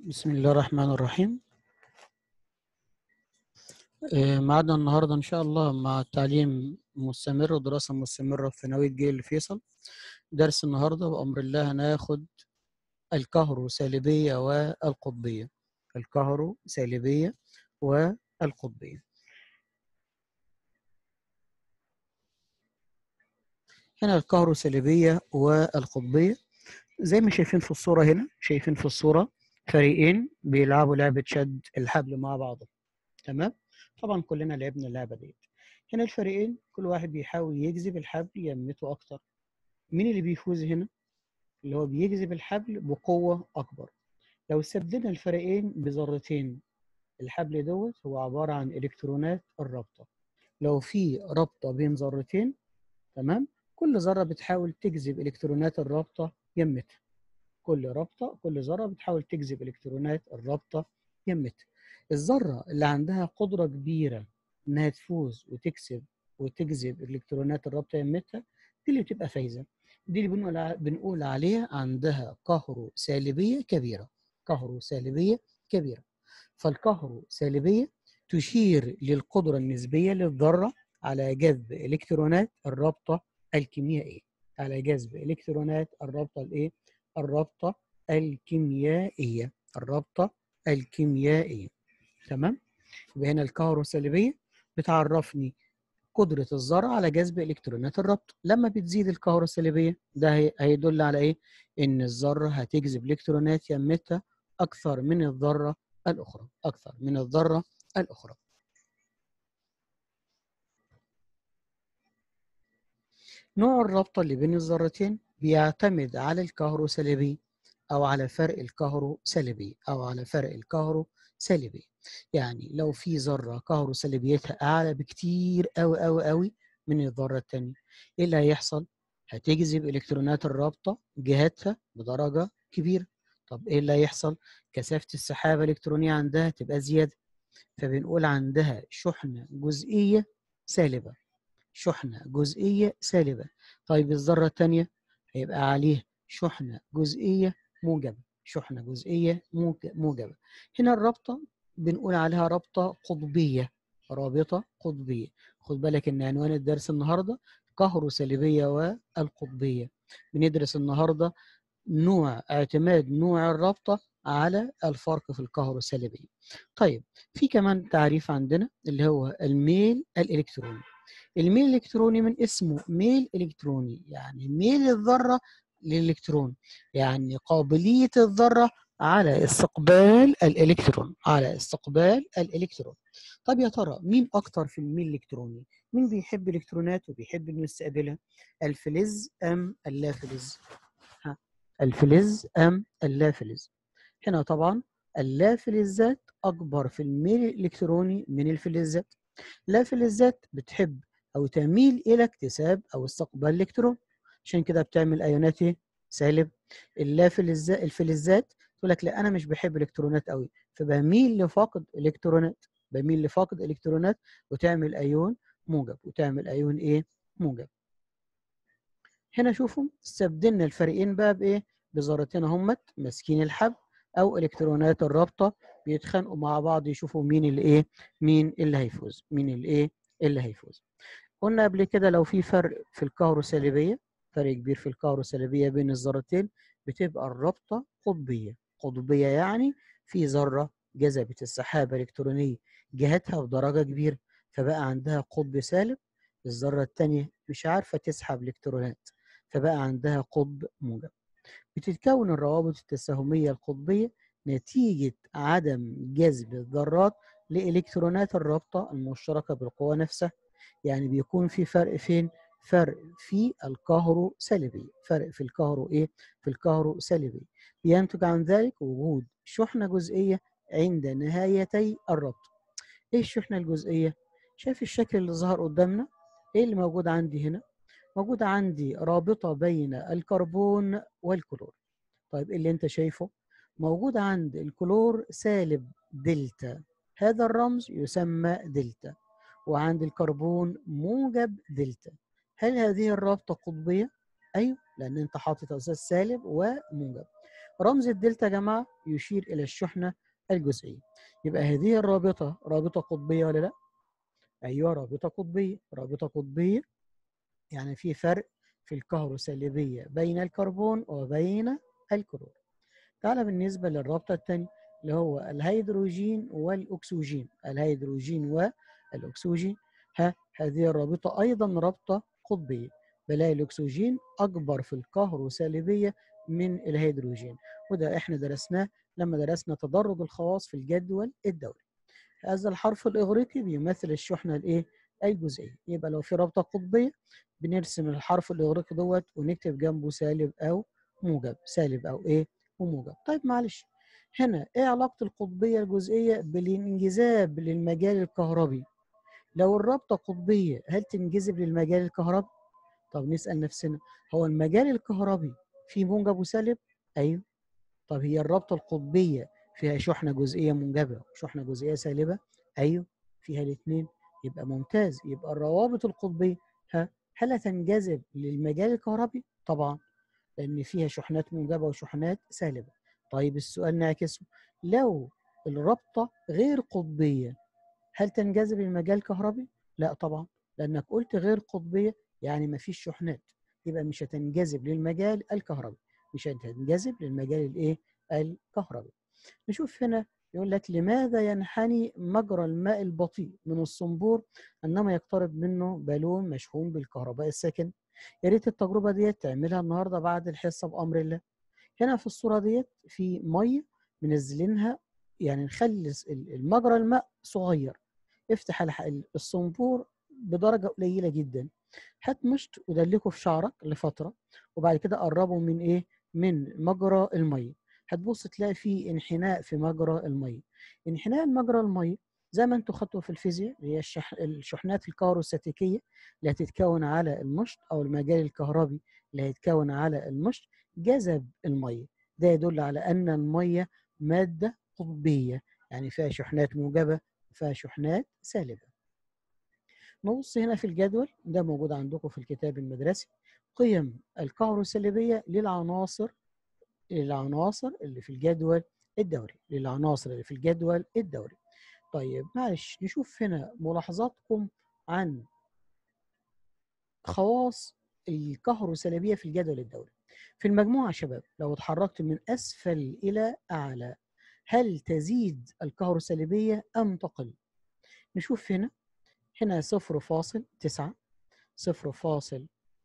بسم الله الرحمن الرحيم آه، ميعادنا النهارده ان شاء الله مع التعليم مستمر ودراسه مستمره في ثانويه جيل الفيصل درس النهارده بامر الله هناخد الكهرو سالبيه والقطبيه الكهرو سالبيه والقطبيه هنا الكهرو سالبيه والقطبيه زي ما شايفين في الصوره هنا شايفين في الصوره فريقين بيلعبوا لعبه شد الحبل مع بعضهم تمام طبعا كلنا لعبنا اللعبه ديت هنا الفريقين كل واحد بيحاول يجذب الحبل يمته اكتر مين اللي بيفوز هنا اللي هو بيجذب الحبل بقوه اكبر لو استبدلنا الفريقين بذرتين الحبل دوت هو عباره عن الكترونات الرابطه لو في رابطه بين ذرتين تمام كل ذره بتحاول تجذب الكترونات الرابطه يمتها كل رابطه كل ذره بتحاول تجذب الكترونات الرابطه يمتها الذره اللي عندها قدره كبيره انها تفوز وتكسب وتجذب الالكترونات الرابطه يمتها دي اللي بتبقى فايزه دي اللي بنقول بنقول عليها عندها كهرو سالبيه كبيره كهرو سالبيه كبيره فالكهرو سالبيه تشير للقدره النسبيه للذره على جذب الكترونات الرابطه الكيميائيه على جذب الكترونات الرابطه الايه الرابطه الكيميائيه الرابطه الكيميائيه تمام يبقى هنا الكهرو سالبيه بتعرفني قدره الذره على جذب الكترونات الرابطه لما بتزيد الكهرو السالبيه ده هيدل على ايه ان الذره هتجذب الكترونات يمتها اكثر من الذره الاخرى اكثر من الذره الاخرى نوع الرابطه اللي بين الذرتين بيعتمد على الكهرو سالبي او على فرق الكهرو سالبي او على فرق الكهرو سالبي يعني لو في ذره كهرو سالبيتها اعلى بكتير قوي قوي قوي من الذره الثانيه ايه اللي هيحصل هتجذب الكترونات الرابطه جهتها بدرجه كبيره طب ايه اللي هيحصل كثافه السحابه الالكترونيه عندها تبقى زياده فبنقول عندها شحنه جزئيه سالبه شحنه جزئيه سالبه طيب الذره الثانيه هيبقى عليها شحنه جزئيه موجبه شحنه جزئيه موجبه هنا الرابطه بنقول عليها رابطه قطبيه رابطه قطبيه خد بالك ان عنوان الدرس النهارده كهرو سالبيه والقطبيه بندرس النهارده نوع اعتماد نوع الرابطه على الفرق في الكهرو السالبيه طيب في كمان تعريف عندنا اللي هو الميل الالكتروني الميل الالكتروني من اسمه ميل الكتروني يعني ميل الذره للالكترون يعني قابليه الذره على استقبال الالكترون على استقبال الالكترون طب يا ترى مين اكتر في الميل الالكتروني مين بيحب الالكترونات وبيحب انه يستقبلها الفلز ام اللافلز ها الفلز ام اللافلز هنا طبعا اللافلزات اكبر في الميل الالكتروني من الفلزات اللافلزات بتحب او تميل الى اكتساب او استقبال الالكترون عشان كده بتعمل ايونات ايه سالب اللافلزات الفلزات تقول لك لا انا مش بحب الالكترونات قوي فبميل لفاقد الكترونات بميل لفاقد الكترونات وتعمل ايون موجب وتعمل ايون ايه موجب هنا شوفوا استبدلنا الفريقين بقى بايه بذرتين همت ماسكين الحبل او الكترونات الرابطه بيتخانقوا مع بعض يشوفوا مين اللي ايه مين اللي هيفوز مين اللي ايه اللي هيفوز قلنا قبل كده لو في فرق في الكهرو سالبيه فرق كبير في الكهرو سالبيه بين الذرتين بتبقى الرابطه قطبيه قطبيه يعني في ذره جذبت السحابه الالكترونيه جهتها بدرجه كبيره فبقى عندها قطب سالب الذره الثانيه مش عارفه تسحب الالكترونات فبقى عندها قطب موجب بتتكون الروابط التساهميه القطبيه نتيجه عدم جذب الذرات لالكترونات الرابطه المشتركه بالقوه نفسها يعني بيكون في فرق فين فرق في الكهرو سالبي فرق في الكهرو ايه في الكهرو سالبي بينتج عن ذلك وجود شحنه جزئيه عند نهايتي الربط ايه الشحنه الجزئيه شايف الشكل اللي ظهر قدامنا ايه اللي موجود عندي هنا موجود عندي رابطه بين الكربون والكلور طيب ايه اللي انت شايفه موجود عند الكلور سالب دلتا هذا الرمز يسمى دلتا وعند الكربون موجب دلتا هل هذه الرابطه قطبيه ايوه لان انت حاطط اساس سالب وموجب رمز الدلتا يا جماعه يشير الى الشحنه الجزئيه يبقى هذه الرابطه رابطه قطبيه ولا لا ايوه رابطه قطبيه رابطه قطبيه يعني في فرق في الكهروسالبيه بين الكربون وبين الكلور تعالى بالنسبه للرابطه الثانيه اللي هو الهيدروجين والاكسجين الهيدروجين والاكسجين ها هذه الرابطه ايضا رابطه قطبيه بلاقي الاكسجين اكبر في الكهروسالبيه من الهيدروجين وده احنا درسناه لما درسنا تدرج الخواص في الجدول الدوري هذا الحرف الاغريقي بيمثل الشحنه الايه الجزئيه يبقى لو في رابطه قطبيه بنرسم الحرف الاغريقي دوت ونكتب جنبه سالب او موجب سالب او ايه وموجب طيب معلش هنا ايه علاقه القطبيه الجزئيه بالانجذاب للمجال الكهربي لو الرابطه قطبيه هل تنجذب للمجال الكهربي طب نسال نفسنا هو المجال الكهربي فيه موجب وسالب ايوه طب هي الرابطه القطبيه فيها شحنه جزئيه موجبه وشحنه جزئيه سالبه ايوه فيها الاثنين يبقى ممتاز يبقى الروابط القطبيه ها هل هتنجذب للمجال الكهربي طبعا لان فيها شحنات موجبه وشحنات سالبه طيب السؤال نعكسه لو الرابطه غير قطبيه هل تنجذب للمجال الكهربي لا طبعا لانك قلت غير قطبيه يعني ما فيش شحنات يبقى مش هتنجذب للمجال الكهربي مش هتنجذب للمجال الايه الكهربي نشوف هنا يقول لك لماذا ينحني مجرى الماء البطيء من الصنبور انما يقترب منه بالون مشحون بالكهرباء الساكن يا ريت التجربه ديت تعملها النهارده بعد الحصه بامر الله هنا في الصوره ديت في ميه منزلينها يعني نخلي المجرى الماء صغير افتح الصنبور بدرجه قليله جدا هات مشط ودلكه في شعرك لفتره وبعد كده قربه من ايه من مجرى الميه هتبص تلاقي فيه انحناء في مجرى الميه انحناء مجرى الميه زي ما انتوا خدتوا في الفيزياء اللي هي الشح... الشحنات الكهروستاتيكيه اللي هتتكون على المشط او المجال الكهربي اللي هيتكون على المشط جذب الميه ده يدل على ان الميه ماده قطبيه يعني فيها شحنات موجبه وفيها شحنات سالبه نبص هنا في الجدول ده موجود عندكم في الكتاب المدرسي قيم الكهروسالبيه للعناصر للعناصر اللي في الجدول الدوري للعناصر اللي في الجدول الدوري طيب معلش نشوف هنا ملاحظاتكم عن خواص الكهروسالبيه في الجدول الدوري في المجموعه يا شباب لو اتحركت من اسفل الى اعلى هل تزيد الكهروسالبيه ام تقل نشوف هنا هنا 0.9 0.89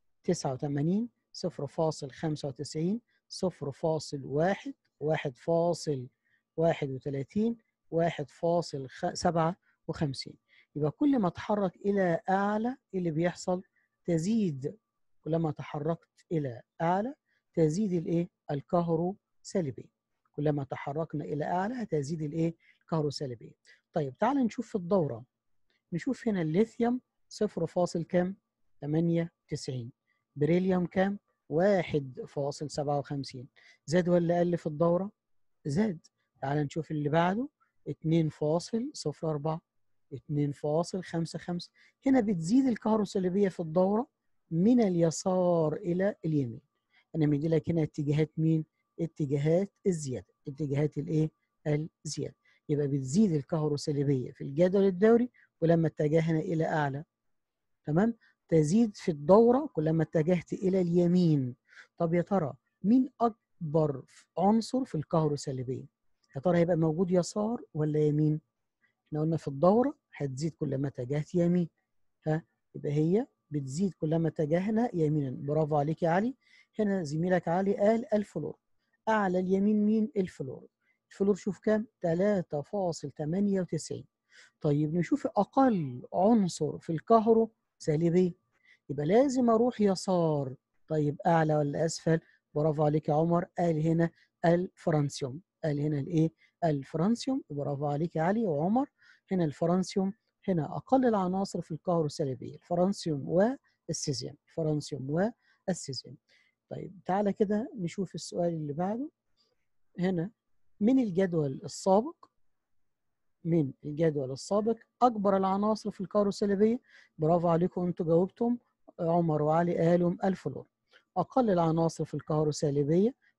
0.95 صفر فاصل واحد واحد فاصل واحد وثلاثين واحد فاصل سبعة وخمسين يبقى كل ما تحرك إلى أعلى اللي بيحصل تزيد كلما تحركت إلى أعلى تزيد الإيه؟ الكهرو سالبية كلما تحركنا إلى أعلى تزيد الإيه؟ الكهرو سالبية طيب تعال نشوف في الدورة نشوف هنا الليثيوم صفر فاصل كام؟ 98 بريليوم كام؟ واحد فاصل سبعة وخمسين زاد ولا قل في الدورة؟ زاد تعال نشوف اللي بعده اتنين فاصل صفر أربعة اتنين فاصل خمسة خمسة هنا بتزيد الكهروسالبية في الدورة من اليسار إلى اليمين أنا مدي لك هنا اتجاهات مين؟ اتجاهات الزيادة اتجاهات الإيه؟ الزيادة يبقى بتزيد الكهروسالبية في الجدول الدوري ولما اتجهنا إلى أعلى تمام؟ تزيد في الدورة كلما اتجهت إلى اليمين طب يا ترى مين أكبر عنصر في الكهروسالبية؟ يا ترى هيبقى موجود يسار ولا يمين؟ احنا قلنا في الدورة هتزيد كلما اتجهت يمين ها يبقى هي بتزيد كلما اتجهنا يمينا برافو عليك يا علي هنا زميلك علي قال الفلور أعلى اليمين مين؟ الفلور الفلور شوف كام؟ 3.98 طيب نشوف أقل عنصر في الكهرو سالبية يبقى لازم اروح يسار طيب اعلى ولا اسفل برافو عليك يا عمر قال هنا الفرنسيوم قال هنا الايه الفرنسيوم برافو عليك يا علي وعمر هنا الفرنسيوم هنا اقل العناصر في الكهروسالبيه الفرنسيوم والسيزيوم الفرنسيوم والسيزيوم طيب تعالى كده نشوف السؤال اللي بعده هنا من الجدول السابق من الجدول السابق اكبر العناصر في الكهروسالبيه برافو عليكم انتوا جاوبتم عمر وعلي قالوا الفلور اقل العناصر في الكهروسالبيه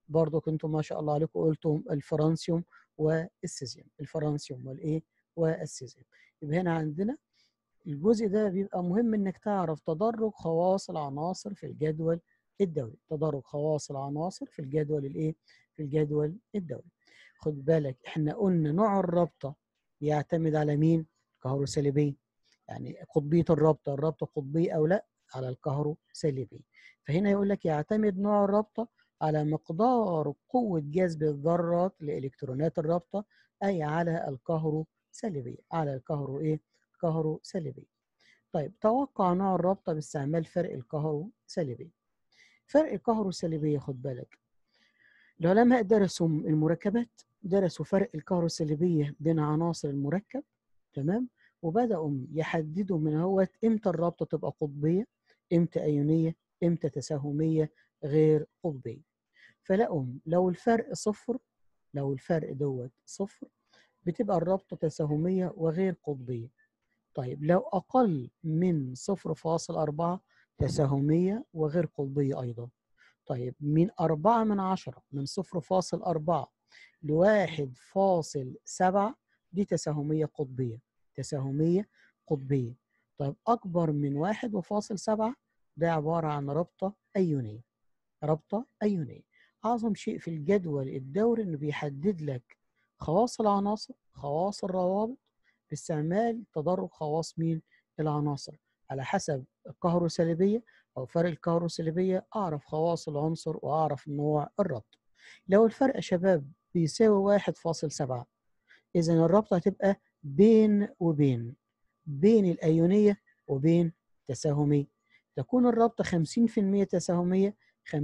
برضو كنتم ما شاء الله عليكم قلتم الفرنسيوم والسيزيوم الفرنسيوم والايه والسيزيوم يبقى هنا عندنا الجزء ده بيبقى مهم انك تعرف تدرج خواص العناصر في الجدول الدوري تدرج خواص العناصر في الجدول الايه في الجدول الدوري خد بالك احنا قلنا نوع الرابطه بيعتمد على مين كهروسالبيه يعني قطبيه الرابطه الرابطه قطبيه او لا على الكهروسالبيه فهنا يقول لك يعتمد نوع الرابطه على مقدار قوه جذب الذرات لالكترونات الرابطه اي على الكهروسالبيه على الكهرو ايه كهروسالبيه طيب توقع نوع الرابطه باستعمال فرق الكهروسالبيه فرق الكهروسالبيه خد بالك العلماء درسوا المركبات درسوا فرق الكهروسالبيه بين عناصر المركب تمام وبداوا يحددوا من هو امتى الرابطه تبقى قطبيه امتى ايونيه امتى تساهميه غير قطبيه فلقوا لو الفرق صفر لو الفرق دوت صفر بتبقى الرابطه تساهميه وغير قطبيه طيب لو اقل من 0.4 تساهميه وغير قطبيه ايضا طيب من 4 من 10 من 0.4 ل 1.7 دي تساهميه قطبيه تساهميه قطبيه طيب اكبر من 1.7 ده عباره عن رابطه ايونيه رابطه ايونيه اعظم شيء في الجدول الدوري انه بيحدد لك خواص العناصر خواص الروابط باستعمال تدرج خواص مين العناصر على حسب الكهروسالبيه او فرق الكهروسالبيه اعرف خواص العنصر واعرف نوع الربط لو الفرق يا شباب بيساوي 1.7 اذا الرابطه هتبقى بين وبين بين الايونيه وبين تساهميه تكون الرابطه 50% تساهميه 50%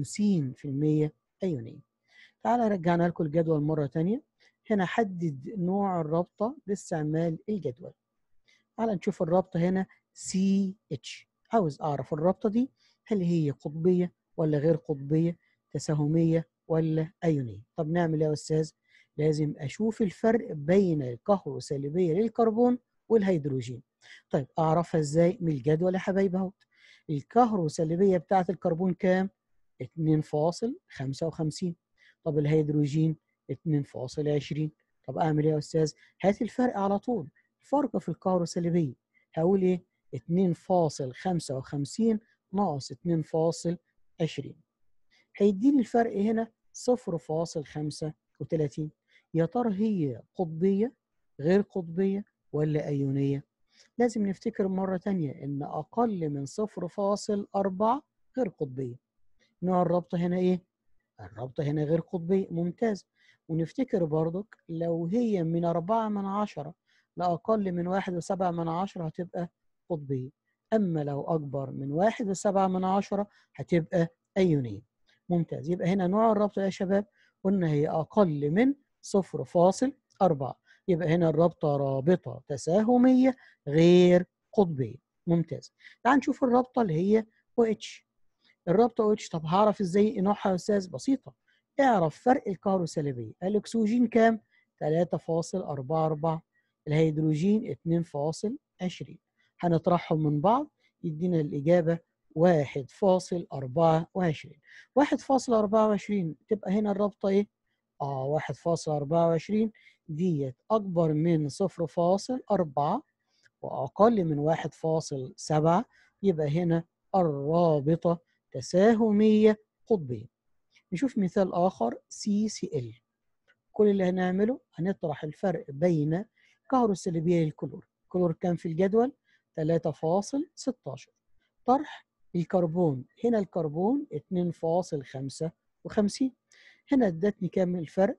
ايونيه تعالى رجعنا لكم الجدول مره ثانيه هنا حدد نوع الرابطه باستعمال الجدول تعال نشوف الرابطه هنا سي اتش عاوز اعرف الرابطه دي هل هي قطبيه ولا غير قطبيه تساهميه ولا ايونيه طب نعمل ايه يا استاذ لازم اشوف الفرق بين الكهروسالبيه للكربون والهيدروجين طيب اعرفها ازاي من الجدول يا حبايبي اهو الكهروسالبيه بتاعه الكربون كام 2.55 طب الهيدروجين 2.20 طب اعمل ايه يا استاذ هات الفرق على طول الفرق في الكهروسالبيه هقول ايه 2.55 ناقص 2.20 هيديني الفرق هنا 0.35 يا ترى هي قطبيه غير قطبيه ولا ايونيه لازم نفتكر مره تانية ان اقل من 0.4 غير قطبيه نوع الرابطه هنا ايه الرابطه هنا غير قطبيه ممتاز ونفتكر برضك لو هي من 4 من 10 لأقل من 1 وسبعة من 10 هتبقى قطبية أما لو أكبر من 1 وسبعة من 10 هتبقى أيونية ممتاز يبقى هنا نوع الرابطة يا شباب قلنا هي أقل من 0.4 يبقى هنا الرابطة رابطة تساهمية غير قطبية ممتاز تعال نشوف الرابطة اللي هي OH الرابطة OH طب هعرف ازاي نوعها يا أستاذ بسيطة اعرف فرق الكهروسالبية الأكسجين كام 3.44 الهيدروجين 2.20 هنطرحهم من بعض يدينا الإجابة 1.24 1.24 تبقى هنا الرابطة إيه؟ آه 1.24 ديت أكبر من 0.4 وأقل من 1.7 يبقى هنا الرابطة تساهمية قطبية نشوف مثال آخر CCl كل اللي هنعمله هنطرح الفرق بين كهروسالبية للكلور الكلور كان في الجدول 3.16 طرح الكربون هنا الكربون 2.55 هنا ادتني كام الفرق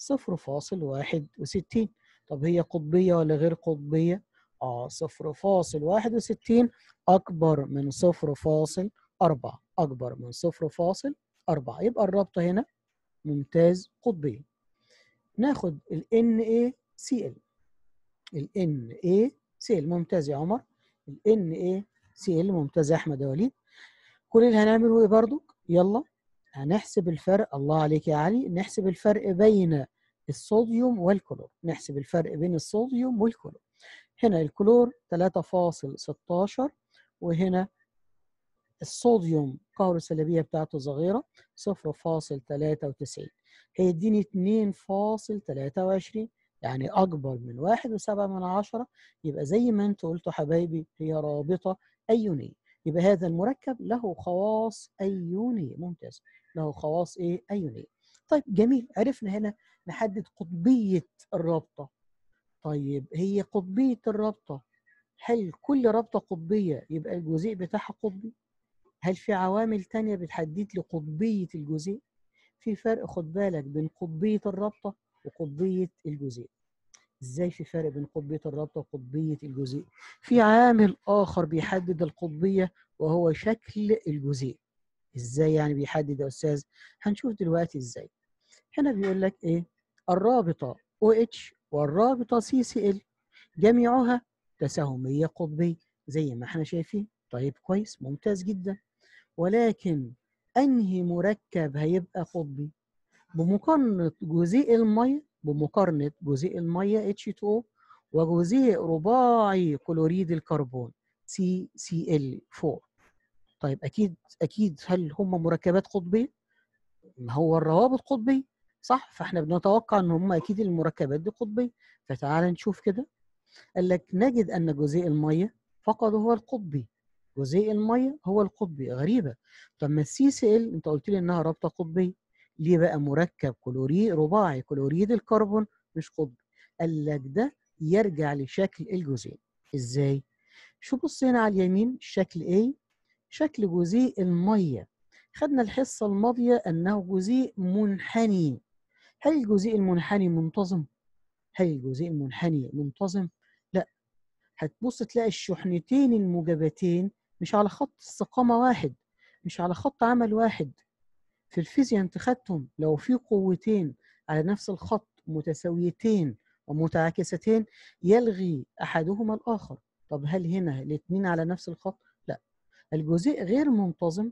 0.61 طب هي قطبية ولا غير قطبية؟ اه 0.61 أكبر من 0.4 أكبر من 0.4 يبقى الرابطة هنا ممتاز قطبية ناخد ال NaCl ال NaCl ممتاز يا عمر ال NaCl ممتاز يا أحمد يا وليد كل اللي هنعمله ايه برضو يلا هنحسب الفرق الله عليك يا علي نحسب الفرق بين الصوديوم والكلور نحسب الفرق بين الصوديوم والكلور هنا الكلور 3.16 وهنا الصوديوم قهره السلبيه بتاعته صغيره 0.93 هيديني 2.23 يعني اكبر من 1.7 من عشرة يبقى زي ما انتوا قلتوا حبايبي هي رابطه ايونيه يبقى هذا المركب له خواص ايونيه ممتاز له خواص ايه ايونيه طيب جميل عرفنا هنا نحدد قطبيه الرابطه طيب هي قطبيه الرابطه هل كل رابطه قطبيه يبقى الجزيء بتاعها قطبي هل في عوامل تانية بتحدد لي قطبيه الجزيء في فرق خد بالك بين قطبيه الرابطه وقطبيه الجزيء ازاي في فرق بين قطبيه الرابطه وقطبيه الجزيء في عامل اخر بيحدد القطبيه وهو شكل الجزيء ازاي يعني بيحدد يا استاذ هنشوف دلوقتي ازاي هنا بيقول لك ايه الرابطه OH والرابطه CCl جميعها تساهميه قطبيه زي ما احنا شايفين طيب كويس ممتاز جدا ولكن انهي مركب هيبقى قطبي بمقارنه جزيء الميه بمقارنه جزيء الميه H2O وجزيء رباعي كلوريد الكربون CCl4 طيب اكيد اكيد هل هم مركبات قطبيه ما هو الروابط قطبيه صح فاحنا بنتوقع ان هم اكيد المركبات دي قطبيه فتعال نشوف كده قال لك نجد ان جزيء الميه فقط هو القطبي جزيء الميه هو القطبي غريبه طب ما السي سي ال انت قلت لي انها رابطه قطبيه ليه بقى مركب كلوري رباعي كلوريد الكربون مش قطبي قال لك ده يرجع لشكل الجزيء ازاي شو بص هنا على اليمين شكل ايه شكل جزيء الميه خدنا الحصه الماضيه انه جزيء منحني هل الجزيء المنحني منتظم هل الجزيء المنحني منتظم لا هتبص تلاقي الشحنتين الموجبتين مش على خط استقامه واحد مش على خط عمل واحد في الفيزياء انت خدتهم لو في قوتين على نفس الخط متساويتين ومتعاكستين يلغي احدهما الاخر طب هل هنا الاثنين على نفس الخط لا الجزيء غير منتظم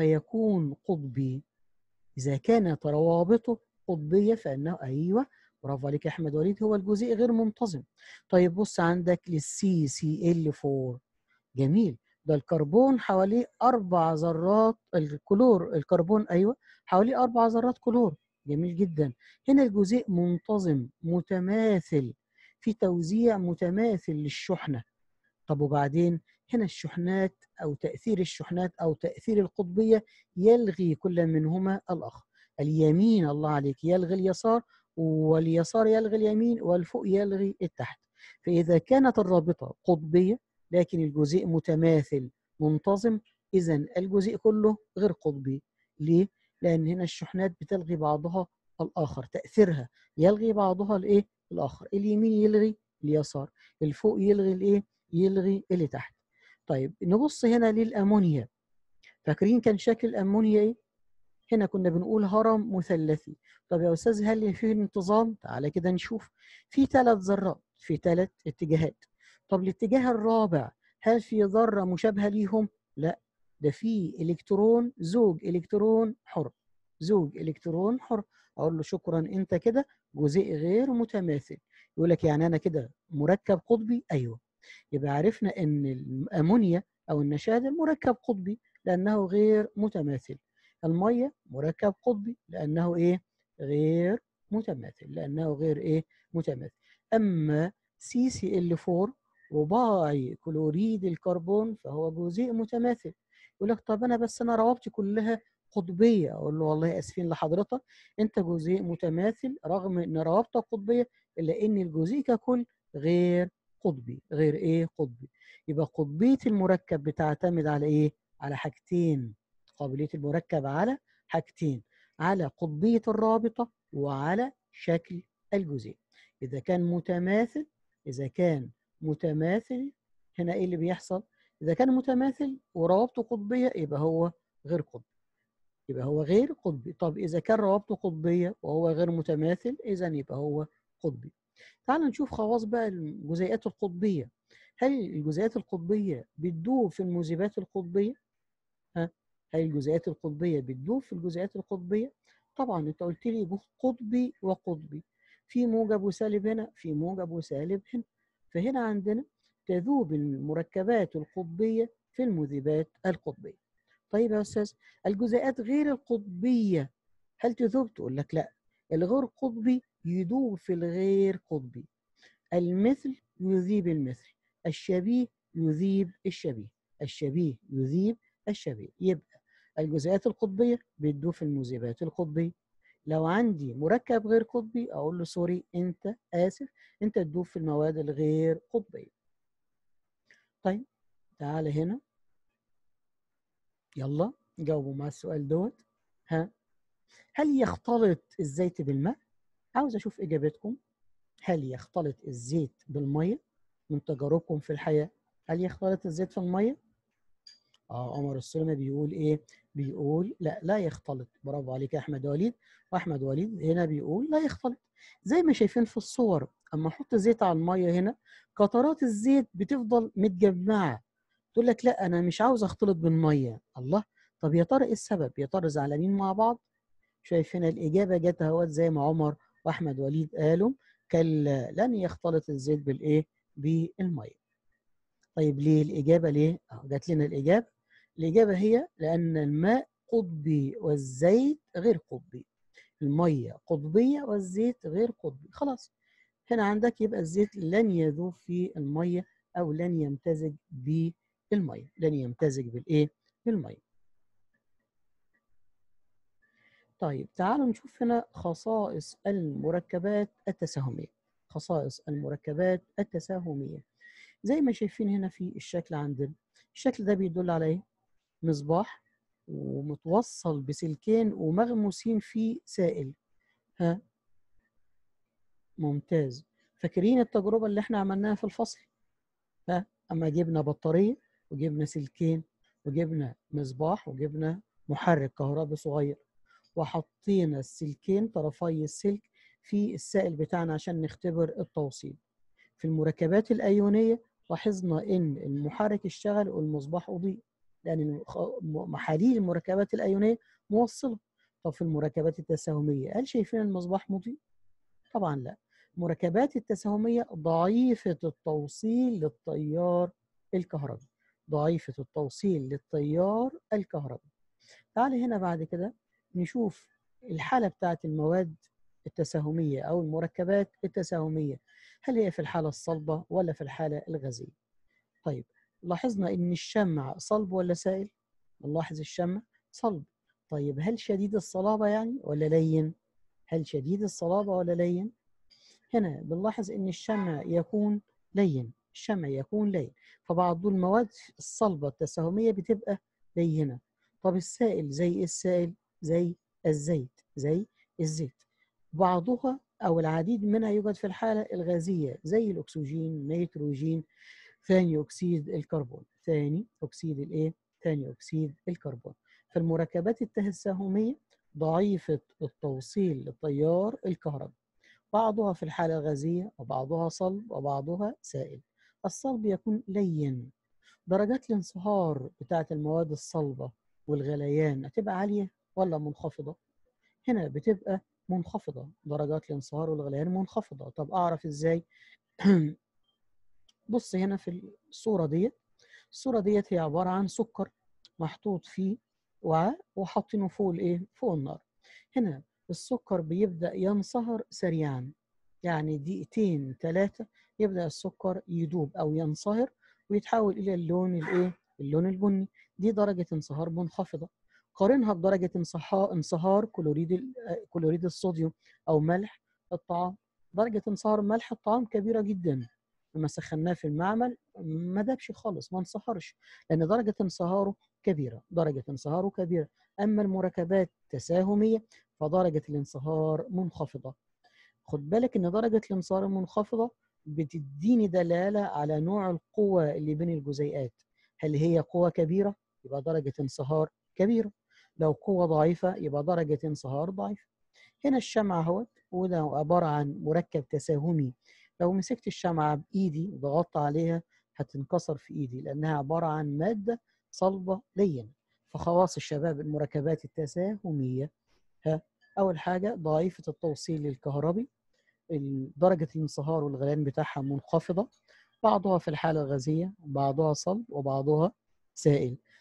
فيكون قطبي اذا كانت روابطه قطبيه فانه ايوه برافو عليك يا احمد وليد هو الجزيء غير منتظم طيب بص عندك للسي سي ال 4 جميل ده الكربون حواليه اربع ذرات الكلور الكربون ايوه حواليه اربع ذرات كلور جميل جدا هنا الجزيء منتظم متماثل في توزيع متماثل للشحنه طب وبعدين هنا الشحنات او تاثير الشحنات او تاثير القطبيه يلغي كل منهما الاخر اليمين الله عليك يلغي اليسار واليسار يلغي اليمين والفوق يلغي التحت فاذا كانت الرابطه قطبيه لكن الجزيء متماثل منتظم اذا الجزيء كله غير قطبي ليه لان هنا الشحنات بتلغي بعضها الاخر تاثيرها يلغي بعضها الايه الاخر اليمين يلغي اليسار الفوق يلغي الايه يلغي اللي تحت طيب نبص هنا للامونيا فاكرين كان شكل الامونيا ايه هنا كنا بنقول هرم مثلثي طب يا استاذ هل في انتظام تعالى كده نشوف في ثلاث ذرات في ثلاث اتجاهات طب الاتجاه الرابع هل في ذره مشابهه ليهم لا ده في الكترون زوج الكترون حر زوج الكترون حر اقول له شكرا انت كده جزيء غير متماثل يقول لك يعني انا كده مركب قطبي ايوه يبقى عرفنا ان الامونيا او النشاده مركب قطبي لانه غير متماثل الميه مركب قطبي لانه ايه غير متماثل لانه غير ايه متماثل اما سي سي ال 4 رباعي كلوريد الكربون فهو جزيء متماثل يقول لك طب انا بس انا روابطي كلها قطبيه اقول له والله اسفين لحضرتك انت جزيء متماثل رغم ان روابطك قطبيه الا ان الجزيء ككل غير قطبي غير ايه قطبي يبقى قطبيه المركب بتعتمد على ايه على حاجتين قابليه المركب على حاجتين على قطبيه الرابطه وعلى شكل الجزيء اذا كان متماثل اذا كان متماثل هنا ايه اللي بيحصل اذا كان متماثل وروابطه قطبيه يبقى هو غير قطبي يبقى هو غير قطبي طب اذا كان روابطه قطبيه وهو غير متماثل اذا يبقى هو قطبي تعال نشوف خواص بقى الجزيئات القطبيه هل الجزيئات القطبيه بتدوب في المذيبات القطبيه ها هل الجزيئات القطبيه بتدوب في الجزيئات القطبيه طبعا انت قلت لي قطبي وقطبي في موجب وسالب هنا في موجب وسالب هنا فهنا عندنا تذوب المركبات القطبيه في المذيبات القطبيه طيب يا استاذ الجزيئات غير القطبيه هل تذوب تقول لك لا الغير قطبي يذوب في الغير قطبي المثل يذيب المثل الشبيه يذيب الشبيه الشبيه يذيب الشبيه يبقى الجزيئات القطبيه بتذوب في المذيبات القطبيه لو عندي مركب غير قطبي اقول له سوري انت اسف انت تدوب في المواد الغير قطبيه طيب تعالى هنا يلا جاوبوا مع السؤال دوت ها هل يختلط الزيت بالماء عاوز اشوف اجابتكم هل يختلط الزيت بالميه من تجاربكم في الحياه هل يختلط الزيت في الميه اه عمر السلمي بيقول ايه بيقول لا لا يختلط برافو عليك يا احمد وليد واحمد وليد هنا بيقول لا يختلط زي ما شايفين في الصور اما احط زيت على الميه هنا قطرات الزيت بتفضل متجمعه تقول لك لا انا مش عاوز اختلط بالميه الله طب يا ترى ايه السبب يا ترى زعلانين مع بعض شايف هنا الاجابه جت اهوت زي ما عمر واحمد وليد قالوا كلا لن يختلط الزيت بالايه بالميه طيب ليه الاجابه ليه اه جات لنا الاجابه الاجابه هي لان الماء قطبي والزيت غير قطبي الميه قطبيه والزيت غير قطبي خلاص هنا عندك يبقى الزيت لن يذوب في الميه او لن يمتزج بالميه لن يمتزج بالايه بالميه طيب تعالوا نشوف هنا خصائص المركبات التساهميه خصائص المركبات التساهميه زي ما شايفين هنا في الشكل عندنا الشكل ده بيدل على ايه مصباح ومتوصل بسلكين ومغموسين فيه سائل ها ممتاز فاكرين التجربة اللي احنا عملناها في الفصل ها اما جبنا بطارية وجبنا سلكين وجبنا مصباح وجبنا محرك كهربي صغير وحطينا السلكين طرفي السلك في السائل بتاعنا عشان نختبر التوصيل في المركبات الأيونية لاحظنا إن المحرك اشتغل والمصباح أضيء لأن محاليل المركبات الأيونية موصلة طب في المركبات التساهمية هل شايفين المصباح مضيء؟ طبعا لا المركبات التساهمية ضعيفة التوصيل للتيار الكهربي ضعيفة التوصيل للتيار الكهربي تعال هنا بعد كده نشوف الحالة بتاعت المواد التساهمية أو المركبات التساهمية هل هي في الحالة الصلبة ولا في الحالة الغازية طيب لاحظنا ان الشمع صلب ولا سائل نلاحظ الشمع صلب طيب هل شديد الصلابه يعني ولا لين هل شديد الصلابه ولا لين هنا بنلاحظ ان الشمع يكون لين الشمع يكون لين فبعض المواد الصلبه التساهميه بتبقى لينه طب السائل زي ايه السائل زي الزيت زي الزيت بعضها او العديد منها يوجد في الحاله الغازيه زي الاكسجين نيتروجين ثاني اكسيد الكربون ثاني اكسيد الايه ثاني اكسيد الكربون فالمركبات التساهميه ضعيفه التوصيل للتيار الكهربي بعضها في الحاله الغازيه وبعضها صلب وبعضها سائل الصلب يكون لين درجات الانصهار بتاعه المواد الصلبه والغليان هتبقى عاليه ولا منخفضه هنا بتبقى منخفضه درجات الانصهار والغليان منخفضه طب اعرف ازاي بص هنا في الصورة ديت الصورة ديت هي عبارة عن سكر محطوط فيه وعاء وحاطينه فوق الايه؟ فوق النار. هنا السكر بيبدأ ينصهر سريعا يعني دقيقتين ثلاثة يبدأ السكر يدوب أو ينصهر ويتحول إلى اللون الايه؟ اللون البني دي درجة انصهار منخفضة. قارنها بدرجة انصهار كلوريد كلوريد الصوديوم أو ملح الطعام. درجة انصهار ملح الطعام كبيرة جدا لما سخناه في المعمل ما دابش خالص ما انصهرش لان درجه انصهاره كبيره درجه انصهاره كبيره اما المركبات تساهميه فدرجه الانصهار منخفضه خد بالك ان درجه الانصهار المنخفضه بتديني دلاله على نوع القوه اللي بين الجزيئات هل هي قوه كبيره يبقى درجه انصهار كبيره لو قوه ضعيفه يبقى درجه انصهار ضعيفه هنا الشمعة اهوت وده عبارة عن مركب تساهمي لو مسكت الشمعة بإيدي وضغطت عليها هتنكسر في إيدي لأنها عبارة عن مادة صلبة لينة فخواص الشباب المركبات التساهمية ها أول حاجة ضعيفة التوصيل الكهربي درجة الانصهار والغليان بتاعها منخفضة بعضها في الحالة الغازية وبعضها صلب وبعضها سائل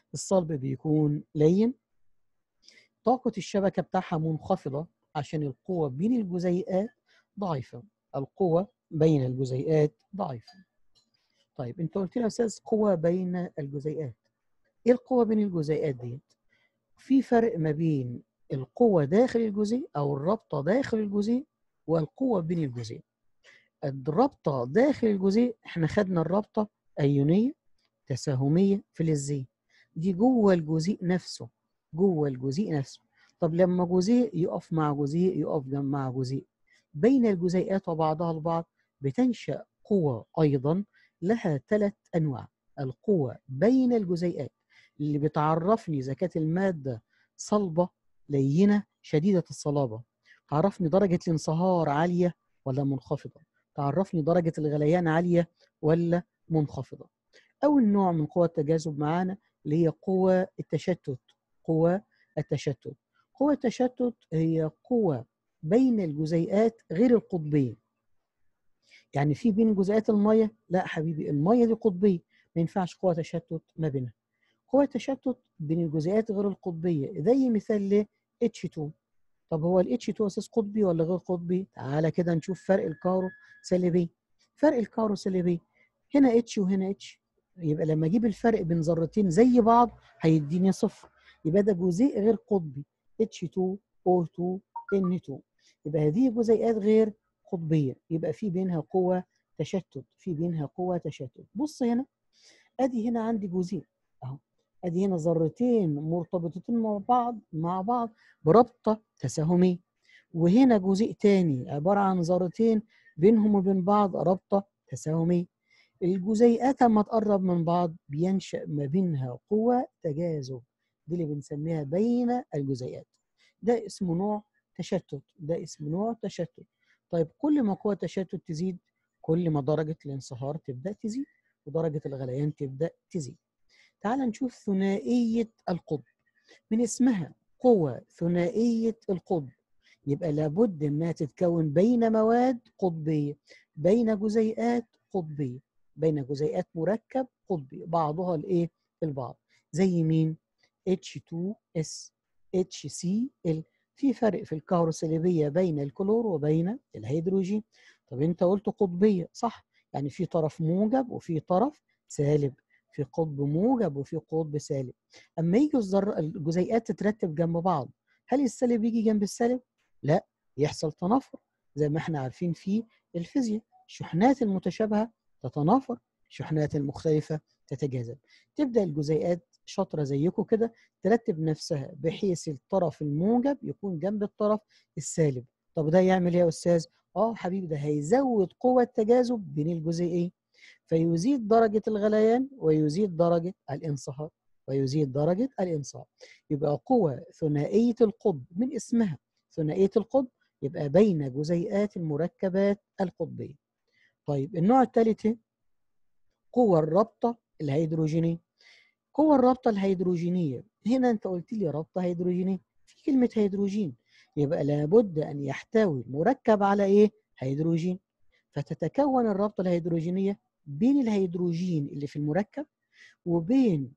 الصلب بيكون لين طاقة الشبكة بتاعها منخفضة عشان القوة بين الجزيئات ضعيفة القوة بين الجزيئات ضعيفة طيب انت قلت لي يا استاذ قوة بين الجزيئات ايه القوة بين الجزيئات ديت في فرق ما بين القوة داخل الجزيء او الرابطة داخل الجزيء والقوة بين الجزيء الرابطة داخل الجزيء احنا خدنا الرابطة ايونية تساهمية فلزية دي جوه الجزيء نفسه جوه الجزيء نفسه طب لما جزيء يقف مع جزيء يقف جنب مع جزيء بين الجزيئات وبعضها البعض بتنشأ قوة أيضا لها ثلاث أنواع القوة بين الجزيئات اللي بتعرفني إذا كانت المادة صلبة لينة شديدة الصلابة تعرفني درجة الانصهار عالية ولا منخفضة تعرفني درجة الغليان عالية ولا منخفضة أول نوع من قوى التجاذب معانا اللي هي قوى التشتت قوى التشتت قوى التشتت هي قوة بين الجزيئات غير القطبية يعني في بين جزيئات المية لا حبيبي المية دي قطبية ما ينفعش قوة تشتت ما بينها قوة تشتت بين الجزيئات غير القطبية زي مثال ل H2 طب هو ال H2 أساس قطبي ولا غير قطبي؟ تعالى كده نشوف فرق الكارو سالبي فرق الكارو سالبي هنا H وهنا H يبقى لما اجيب الفرق بين ذرتين زي بعض هيديني صفر يبقى ده جزيء غير قطبي H2O2 N2 يبقى هذه جزيئات غير قطبيه يبقى في بينها قوه تشتت في بينها قوه تشتت بص هنا ادي هنا عندي جزيء اهو ادي هنا ذرتين مرتبطتين مع بعض مع بعض برابطه تساهميه وهنا جزيء تاني عباره عن ذرتين بينهم وبين بعض رابطه تساهميه الجزيئات لما تقرب من بعض بينشأ ما بينها قوة تجاذب دي اللي بنسميها بين الجزيئات ده اسمه نوع تشتت ده اسمه نوع تشتت طيب كل ما قوة التشتت تزيد كل ما درجة الانصهار تبدأ تزيد ودرجة الغليان تبدأ تزيد تعال نشوف ثنائية القطب من اسمها قوة ثنائية القطب يبقى لابد انها تتكون بين مواد قطبية بين جزيئات قطبية بين جزيئات مركب قطبي بعضها الايه البعض زي مين H2S HCl في فرق في الكهروسلبيه بين الكلور وبين الهيدروجين طب انت قلت قطبيه صح يعني في طرف موجب وفي طرف سالب في قطب موجب وفي قطب سالب اما يجي الذر الجزيئات تترتب جنب بعض هل السالب يجي جنب السالب لا يحصل تنافر زي ما احنا عارفين في الفيزياء الشحنات المتشابهه تتنافر الشحنات المختلفه تتجاذب تبدا الجزيئات شاطره زيكم كده ترتب نفسها بحيث الطرف الموجب يكون جنب الطرف السالب طب ده يعمل ايه يا استاذ اه حبيبي ده هيزود قوه التجاذب بين الجزيئين فيزيد درجه الغليان ويزيد درجه الانصهار ويزيد درجه الانصهار يبقى قوه ثنائيه القطب من اسمها ثنائيه القطب يبقى بين جزيئات المركبات القطبيه طيب النوع الثالث قوة الرابطة الهيدروجينية قوة الرابطة الهيدروجينية هنا أنت قلت لي رابطة هيدروجينية في كلمة هيدروجين يبقى لابد أن يحتوي مركب على إيه؟ هيدروجين فتتكون الرابطة الهيدروجينية بين الهيدروجين اللي في المركب وبين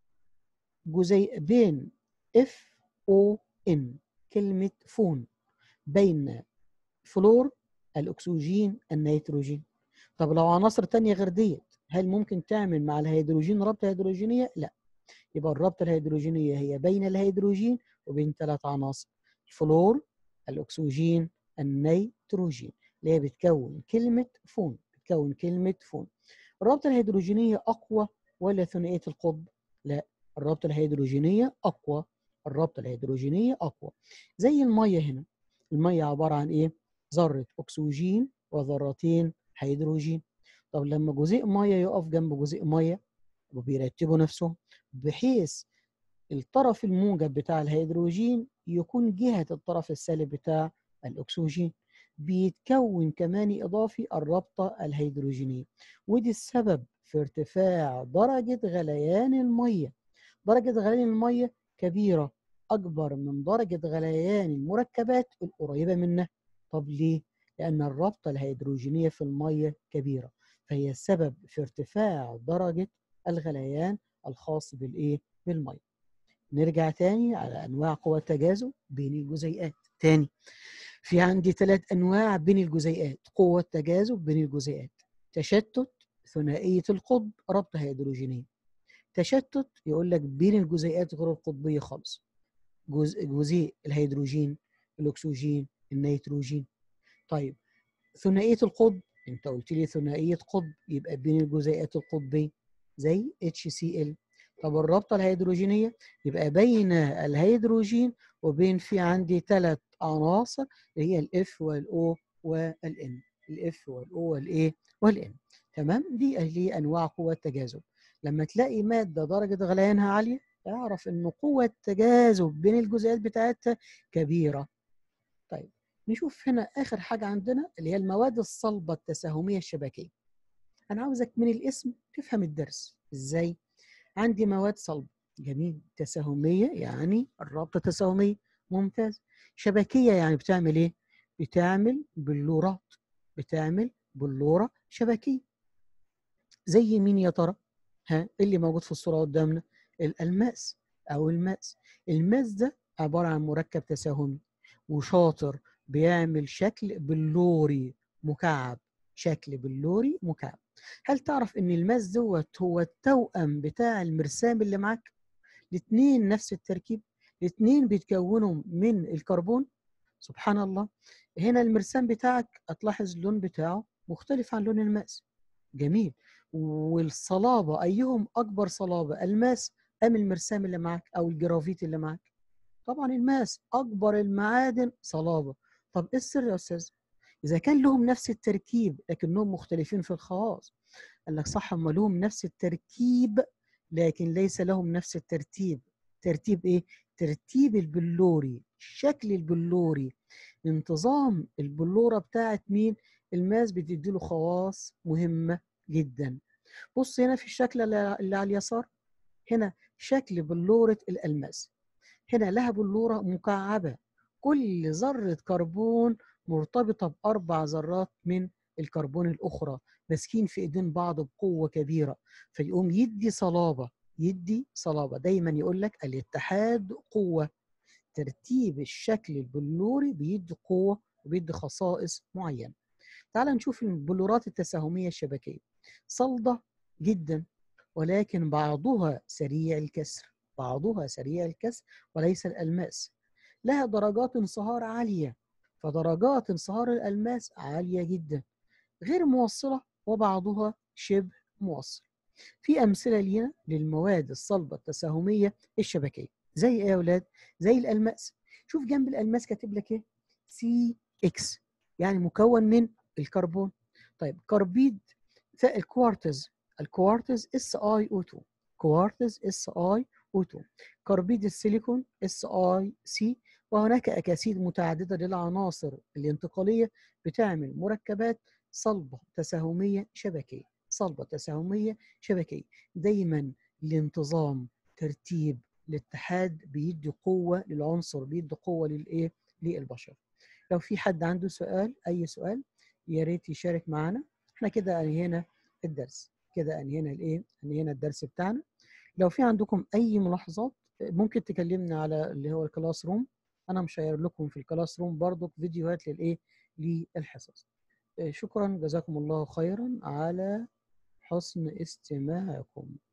جزيء بين اف او ان كلمة فون بين فلور الأكسجين النيتروجين طب لو عناصر تانية غير ديت هل ممكن تعمل مع الهيدروجين رابطة هيدروجينية؟ لا يبقى الرابطة الهيدروجينية هي بين الهيدروجين وبين ثلاث عناصر الفلور الأكسجين النيتروجين اللي هي بتكون كلمة فون بتكون كلمة فون الرابطة الهيدروجينية أقوى ولا ثنائية القطب؟ لا الرابطة الهيدروجينية أقوى الرابطة الهيدروجينية أقوى زي المية هنا المية عبارة عن إيه؟ ذرة أكسجين وذرتين هيدروجين طب لما جزيء ميه يقف جنب جزيء ميه وبيرتبوا نفسهم بحيث الطرف الموجب بتاع الهيدروجين يكون جهة الطرف السالب بتاع الأكسجين بيتكون كمان إضافي الرابطة الهيدروجينية ودي السبب في ارتفاع درجة غليان المية درجة غليان المية كبيرة أكبر من درجة غليان المركبات القريبة منها طب ليه؟ لأن الرابطة الهيدروجينية في المية كبيرة فهي السبب في ارتفاع درجة الغليان الخاص بالإيه؟ بالميه نرجع تاني على انواع قوى التجاذب بين الجزيئات تاني في عندي ثلاث انواع بين الجزيئات قوه تجاذب بين الجزيئات تشتت ثنائيه القطب ربط هيدروجينيه تشتت يقول لك بين الجزيئات غير القطبيه خالص جزء جزيء الهيدروجين الاكسجين النيتروجين طيب ثنائيه القطب انت قلت لي ثنائيه قطب يبقى بين الجزيئات القطبيه زي HCl طب الرابطه الهيدروجينيه يبقى بين الهيدروجين وبين في عندي ثلاث عناصر اللي هي الاف والاو والان الاف والاو والايه والان تمام دي اللي انواع قوى التجاذب لما تلاقي ماده درجه غليانها عاليه اعرف ان قوه التجاذب بين الجزيئات بتاعتها كبيره طيب نشوف هنا اخر حاجه عندنا اللي هي المواد الصلبه التساهميه الشبكيه انا عاوزك من الاسم تفهم الدرس ازاي عندي مواد صلبه جميل تساهميه يعني الرابطه تساهميه ممتاز شبكيه يعني بتعمل ايه بتعمل بلورات بتعمل بلوره شبكيه زي مين يا ترى ها اللي موجود في الصوره قدامنا الالماس او الماس الماس ده عباره عن مركب تساهمي وشاطر بيعمل شكل بلوري مكعب شكل بلوري مكعب هل تعرف ان الماس دوت هو التوأم بتاع المرسام اللي معاك الاثنين نفس التركيب الاثنين بيتكونوا من الكربون سبحان الله هنا المرسام بتاعك هتلاحظ اللون بتاعه مختلف عن لون الماس جميل والصلابة أيهم أكبر صلابة الماس أم المرسام اللي معاك أو الجرافيت اللي معاك طبعا الماس أكبر المعادن صلابة طب إيه السر يا أستاذ إذا كان لهم نفس التركيب لكنهم مختلفين في الخواص قال لك صح هم لهم نفس التركيب لكن ليس لهم نفس الترتيب ترتيب إيه؟ ترتيب البلوري شكل البلوري انتظام البلورة بتاعت مين؟ الماس بتدي له خواص مهمة جدا بص هنا في الشكل اللي على اليسار هنا شكل بلورة الألماس هنا لها بلورة مكعبة كل ذرة كربون مرتبطة بأربع ذرات من الكربون الأخرى ماسكين في إيدين بعض بقوة كبيرة فيقوم يدي صلابة يدي صلابة دايما يقول لك الاتحاد قوة ترتيب الشكل البلوري بيدي قوة وبيدي خصائص معينة تعال نشوف البلورات التساهمية الشبكية صلدة جدا ولكن بعضها سريع الكسر بعضها سريع الكسر وليس الألماس لها درجات انصهار عالية فدرجات انصهار الألماس عالية جدا غير موصلة وبعضها شبه موصل في أمثلة لينا للمواد الصلبة التساهمية الشبكية زي إيه يا أولاد؟ زي الألماس شوف جنب الألماس كاتب لك إيه؟ سي إكس يعني مكون من الكربون طيب كربيد الكوارتز الكوارتز اس اي او 2 كوارتز اس اي او 2 كربيد السيليكون اس اي سي وهناك اكاسيد متعدده للعناصر الانتقاليه بتعمل مركبات صلبه تساهميه شبكيه صلبه تساهميه شبكيه دايما الانتظام ترتيب الاتحاد بيدي قوه للعنصر بيدي قوه للايه للبشر لو في حد عنده سؤال اي سؤال يا ريت يشارك معنا احنا كده انهينا الدرس كده انهينا الايه انهينا الدرس بتاعنا لو في عندكم اي ملاحظات ممكن تكلمنا على اللي هو الكلاس روم انا مشير لكم في الكلاس روم برضو فيديوهات للايه للحصص شكرا جزاكم الله خيرا على حسن استماعكم